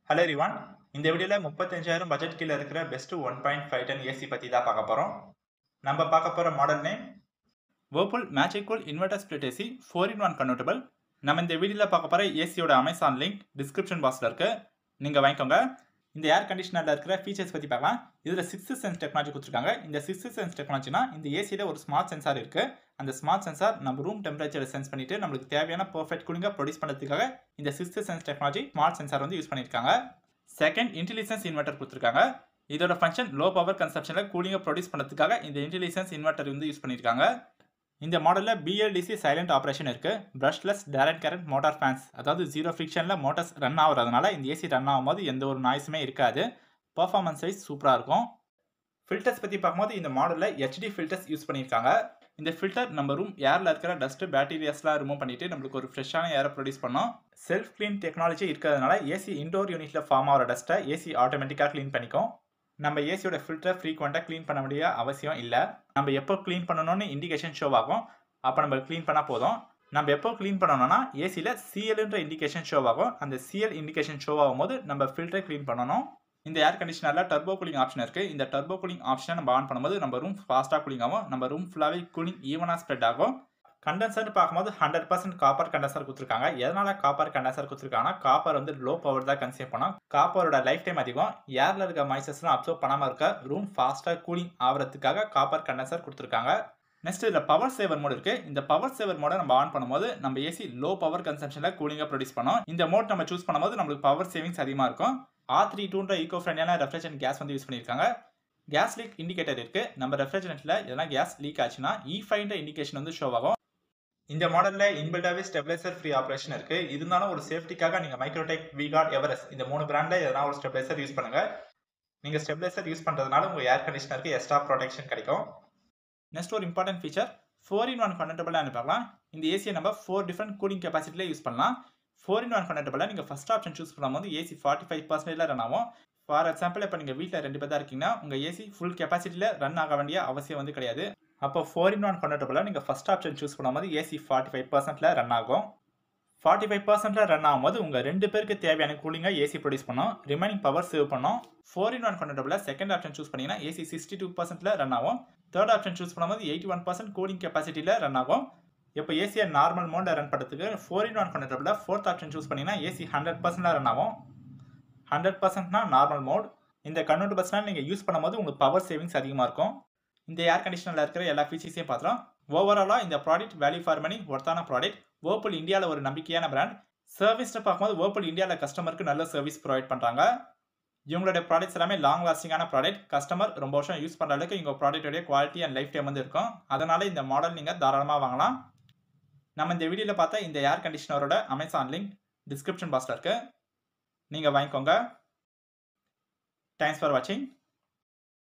hello ரிவான் இந்த வீடியோவில் முப்பத்தஞ்சாயிரம் பட்ஜெட் கீழே இருக்கிற best one point five ten AC பற்றி தான் பார்க்க போகிறோம் நம்ம பார்க்க போகிற model name Whirlpool magic cool inverter split AC four in one convertible நம்ம இந்த வீடியோவில் பார்க்க போகிற ஏசியோட அமேசான் லிங்க் டிஸ்கிரிப்ஷன் பாக்ஸில் இருக்குது நீங்கள் வாங்கிக்கோங்க இந்த ஏர் கண்டிஷனரில் இருக்கிற ஃபீச்சர்ஸ் பற்றி பார்க்கலாம் இதில் சிக்ஸ்த் சென்ஸ் டெக்னாலஜி கொடுத்துருக்காங்க இந்த சிக்ஸ்த் சென்ஸ் டெக்னாலஜினா இந்த ஏசியில் ஒரு ஸ்மார்ட் சென்சார் இருக்குது அந்த ஸ்மார்ட் சென்சார் நம்ம ரூம் டெம்பரேச்சரை சென்ஸ் பண்ணிட்டு நம்மளுக்கு தேவையான பர்ஃபெக்ட் கூலிங்காக ப்ரொடியூஸ் பண்ணுறதுக்காக இந்த sixth sense technology smart sensor வந்து யூஸ் பண்ணியிருக்காங்க செகண்ட் இன்டெலிஜென்ஸ் இன்வெர்டர் கொடுத்துருக்காங்க இதோட ஃபங்க்ஷன் லோ பவர் கன்சப்ஷனில் கூலிங்கை ப்ரொடியூஸ் பண்ணுறதுக்காக இந்த இன்டெலிஜென்ஸ் இன்வெர்டர் வந்து யூஸ் பண்ணியிருக்காங்க இந்த மாடலில் பிஎல்டிசி சைலண்ட் ஆப்ரேஷன் இருக்குது brushless direct current motor fans அதாவது ஜீரோ ஃபிக்ஷனில் மோட்டார்ஸ் ரன் ஆகிறதுனால இந்த ஏசி ரன் ஆகும்போது எந்த ஒரு நாய்ஸுமே இருக்காது பர்ஃபார்மன்ஸ் வைஸ் சூப்பராக இருக்கும் ஃபில்டர்ஸ் பற்றி பார்க்கும்போது இந்த மாடலில் ஹெச்டி ஃபில்டர்ஸ் யூஸ் பண்ணியிருக்காங்க இந்த ஃபில்டர் நம்ம ரூம் ஏரில் இருக்கிற டஸ்ட்டு பேக்டீரியாஸ்லாம் ரிமூவ் பண்ணிட்டு நம்மளுக்கு ஒரு ஃப்ரெஷ்ஷான ஏரை ப்ரொடியூஸ் பண்ணோம் செல்ஃப் க்ளீன் டெக்னாலஜி இருக்கிறதுனால ஏசி இன்டோர் யூனிட்டில் ஃபார்ம் ஆகிற டஸ்ட்டை ஏசி ஆட்டோமேட்டிக்காக க்ளீன் பண்ணிக்கும் நம்ம ஏசியோட ஃபில்டரை ஃப்ரீக்வெண்ட்டாக க்ளீன் பண்ண வேண்டிய அவசியம் இல்லை நம்ம எப்போ க்ளீன் பண்ணணும்னு இண்டிகேஷன் ஷோ ஆகும் அப்போ நம்ம க்ளீன் பண்ணால் போதும் நம்ம எப்போ க்ளீன் பண்ணணும்னா ஏசியில் சிஎல்ன்ற இண்டிகேஷன் ஷோ ஆகும் அந்த சிஎல் இண்டிகேஷன் ஷோ ஆகும்போது நம்ம ஃபில்டரை க்ளீன் பண்ணணும் இந்த ஏர் கண்டிஷனரில் டர்போ கூலிங் ஆப்ஷன் இருக்குது இந்த டர்போ கூலிங் ஆப்ஷனை நம்ம ஆன் பண்ணும்போது நம்ம ரூம் ஃபாஸ்ட்டாக கூலிங் ஆகும் நம்ம ரூம் ஃபுல்லாகவே கூலிங் ஈவனாக ஸ்ப்ரெட் ஆகும் கண்டென்சர்னு பார்க்கும்போது ஹண்ட்ரட் பர்சன்ட் காப்பர் கண்டென்சர் கொடுத்துருக்காங்க எதனால காப்பர் கண்டென்சர் கொடுத்துருக்காங்கன்னா காப்பர் வந்து லோ பவர் தான் கன்சியூம் பண்ணும் காப்பரோட லைஃப் டைம் அதிகம் ஏரில் இருக்க மைசஸ்லாம் அப்சர்வ் பண்ணாமல் இருக்க ரூம் ஃபாஸ்ட்டாக கூலிங் ஆகிறதுக்காக காப்பர் கண்டென்சர் கொடுத்துருக்காங்க நெக்ஸ்ட் இதில் பவர் சேவர் மோட் இருக்குது இந்த பவர் சேவர் மோடை நம்ம ஆன் பண்ணும்போது நம்ம ஏசி லோ பவர் கன்சம்ஷனில் கூலிங்காக ப்ரொடியூஸ் பண்ணோம் இந்த மோட் நம்ம சூஸ் பண்ணும்போது நம்மளுக்கு பவர் சேவிங்ஸ் அதிகமாக இருக்கும் ஆர் த்ரீ டூன்ற ஈகோ ஃப்ரெண்ட்லியான ரெஃப்ரிஜரேஷன் கேஸ் வந்து யூஸ் பண்ணியிருக்காங்க கேஸ் லீக் இண்டிகேட்டர் இருக்குது நம்ம ரெஃப்ரிஜரேட்டில் எதனா கேஸ் லீக் ஆச்சுன்னா இ ஃபைன்ற இண்டிகேஷன் வந்து ஷோ ஆகும் இந்த மாடலில் இன்பில்டாகவே ஸ்டெபிலைசர் ஃப்ரீ ஆப்ரேஷன் இருக்குது இருந்தாலும் ஒரு சேஃப்டிக்காக நீங்கள் மைக்ரோடெக் விகார்ட் எவரெஸ்ட் இந்த மூணு பிராண்டில் எதனா ஒரு ஸ்டெபிலைசர் யூஸ் பண்ணுங்கள் நீங்கள் ஸ்டெபிலைசர் யூஸ் பண்ணுறதுனால உங்கள் ஏர் கண்டிஷனருக்கு எக்ஸ்ட்ரா ப்ரொடெக்ஷன் கிடைக்கும் நெக்ஸ்ட் ஒரு important feature four in one கன்வெர்டபிளாக பார்க்கலாம் இந்த ஏசியை நம்ம ஃபோர் டிஃப்ரெண்ட் கூலிங் கெப்பாசிட்டியில் யூஸ் பண்ணலாம் ஃபோர் இன் ஒன் கன்வெர்டபிளாக நீங்கள் ஃபஸ்ட் ஆப்ஷன் சூஸ் பண்ணும்போது ஏசி ஃபார்ட்டி ஃபைவ் பர்சன்டேஜில் ரன் ஆகும் ஃபார் எக்ஸாம்பிள் இப்போ நீங்கள் வீட்டில் ரெண்டு பேர் தான் இருக்கீங்கன்னா உங்கள் ஏசி ஃபுல் கெப்பாசிட்டியில் ரன் ஆக வேண்டிய அவசியம் வந்து கிடையாது அப்போ ஃபோர் இன் ஒன் கன்வெர்டபிளாக நீங்கள் ஃபஸ்ட் ஆப்ஷன் சூஸ் பண்ணும்போது ஏசி ஃபார்ட்டி ஃபைவ் பர்சன்ட்டில் ரன் ஆகும் ஃபார்ட்டி ஃபைவ் பர்சன்ட்டில் ரன் ஆகும்போது உங்கள் ரெண்டு பேருக்கு தேவையான கூலிங்காக ஏசி ப்ரொடியூஸ் பண்ணும் ரிமைனிங் பவர் சேவ் பண்ணும் ஃபோர் இன் ஒன் கன்வெர்டபிளாக செகண்ட் ஆப்ஷன் சூஸ் பண்ணிங்கன்னா ஏசி சிக்ஸ்டி டூ பர்சன்ட்டில் ரன் ஆகும் தேர்ட் ஆப்ஷன் சூஸ் பண்ணும்போது எயிட்டி ஒன் பர்சன்ட் கூலிங் கெப்பாசிட்டியில் ரன் ஆகும் இப்போ ஏசியை நார்மல் மோடில் ரன் பண்ணுறதுக்கு ஃபோர் இன் ஒன் கன்வெர்டபிளில் ஃபோர்த் ஆப்ஷன் சூஸ் பண்ணிங்கன்னா ஏசி ஹண்ட்ரட் பர்சன்டாக ரன் ஆகும் ஹண்ட்ரட் பர்சன்ட்னா நார்மல் மோட் இந்த கன்வெர்டபிள்ஸ்னால் நீங்கள் யூஸ் பண்ணும்போது உங்களுக்கு பவர் சேவிங்ஸ் அதிகமாக இருக்கும் இந்த ஏர் கண்டிஷனரில் இருக்கிற எல்லா ஃபீச்சர்ஸையும் பார்த்துறோம் ஓவராலாக இந்த ப்ராடக்ட் வேல்யூ ஃபார் மணி ஒர்த்தான ப்ராடக்ட் வேர்புல் இந்தியாவில் ஒரு நம்பிக்கையான பிராண்ட் சர்வீஸ்னு பார்க்கும்போது வேர்புல் இந்தியாவில் கஸ்டமருக்கு நல்ல சர்வீஸ் ப்ரொவைட் பண்ணுறாங்க இவங்களுடைய ப்ராடக்ட்ஸ் எல்லாமே லாங் லாஸ்டிங்கான ப்ராடக்ட் கஸ்டமர் ரொம்ப வருஷம் யூஸ் பண்ணுற அளவுக்கு இவங்க ப்ராடக்டோடைய குவாலிட்டி அண்ட் லைஃப் டைம் வந்து இருக்கும் அதனால் இந்த மாடல் நீங்கள் தாராளமாக வாங்கலாம் நம்ம இந்த வீடியோவில் பார்த்தா இந்த ஏர் கண்டிஷனரோட அமேசான் லிங்க் டிஸ்கிரிப்ஷன் பாக்ஸில் இருக்குது நீங்கள் வாங்கிக்கோங்க தேங்க்ஸ் ஃபார் வாட்சிங்